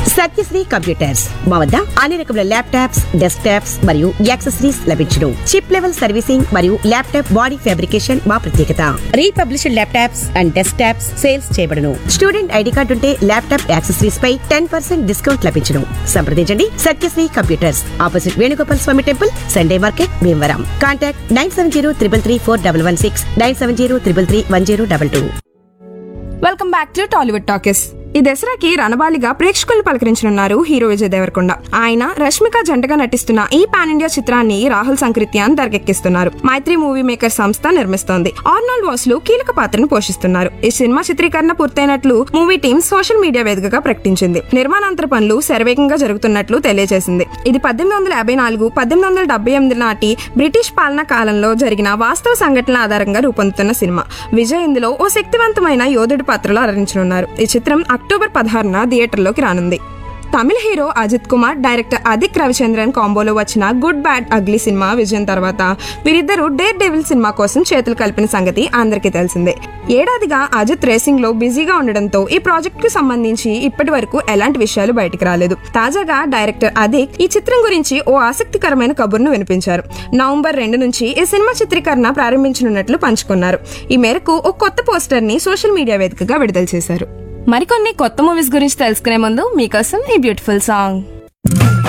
Satyasri computers మా వద్ద అన్ని రకముల ల్యాప్టాప్స్ డెస్క్ టాప్స్ మరియు యాక్సెసరీస్ లభించును చిప్ లెవెల్ సర్వీసింగ్ మరియు ల్యాప్టాప్ బాడీ ఫ్యాబ్రికేషన్ మా ప్రత్యేకత republished laptops and desktops sales చేయబడును స్టూడెంట్ ఐడి కార్డు ఉంటే ల్యాప్టాప్ యాక్సెసరీస్ పై టెన్ పర్సెంట్ డిస్కౌంట్ లభించును సంప్రదించండి Satyasri computers opposite Venugopal Swamy temple Sunday market Bhimavaram contact nine seven zero triple three four double one six nine seven zero triple three one zero double two welcome back to Tollywood talkies ఈ దసరాకి రణబాలిగా ప్రేక్షకులు పలకరించనున్నారు hero Vijay Devarakonda ఆయన రష్మిక జంటగా నటిస్తున్న ఈ pan India చిత్రాన్ని రాహుల్ సంకృత్యాన్ తెరకెక్కిస్తున్నారు Mythri movie maker సంస్థ నిర్మిస్తోంది ఆర్నాల్డ్ వాస్లు కీలక పాత్రను పోషిస్తున్నారు ఈ సినిమా చిత్రీకరణ పూర్తయినట్లు మూవీ టీం సోషల్ మీడియా వేదికగా ప్రకటించింది నిర్మాణాంతర పనులు శరవేగంగా జరుగుతున్నట్లు తెలియజేసింది ఇది పద్దెనిమిది వందల యాభై నాలుగు పద్దెనిమిది వందల డెబ్బై ఎనిమిది నాటి బ్రిటిష్ పాలనా కాలంలో జరిగిన వాస్తవ సంఘటనల ఆధారంగా రూపొందుతున్న సినిమా విజయ్ ఇందులో ఓ శక్తివంతమైన యోధుడి పాత్రలో అలరించనున్నారు ఈ చిత్రం అక్టోబర్ పదహారున థియేటర్లోకి రానుంది తమిళ హీరో అజిత్ కుమార్ డైరెక్టర్ అదిక్ రవిచంద్రన్ కాంబోలో వచ్చిన గుడ్ బ్యాడ్ అగ్లీ సినిమా విజయం తర్వాత వీరిద్దరూ డేర్ డెవిల్ సినిమా కోసం చేతులు కలిపిన సంగతి అందరికీ తెలిసిందే ఏడాదిగా అజిత్ రేసింగ్ లో బిజీగా ఉండడంతో ఈ ప్రాజెక్ట్ కు సంబంధించి ఇప్పటి వరకు ఎలాంటి విషయాలు బయటికి రాలేదు తాజాగా డైరెక్టర్ అదిక్ ఈ చిత్రం గురించి ఓ ఆసక్తికరమైన కబుర్ను వినిపించారు నవంబర్ రెండు నుంచి ఈ సినిమా చిత్రీకరణ ప్రారంభించనున్నట్లు పంచుకున్నారు ఈ మేరకు ఓ కొత్త పోస్టర్ ని సోషల్ మీడియా వేదికగా విడుదల చేశారు మరికొన్ని కొత్త మూవీస్ గురించి తెలుసుకునే ముందు మీకోసం ఈ బ్యూటిఫుల్ సాంగ్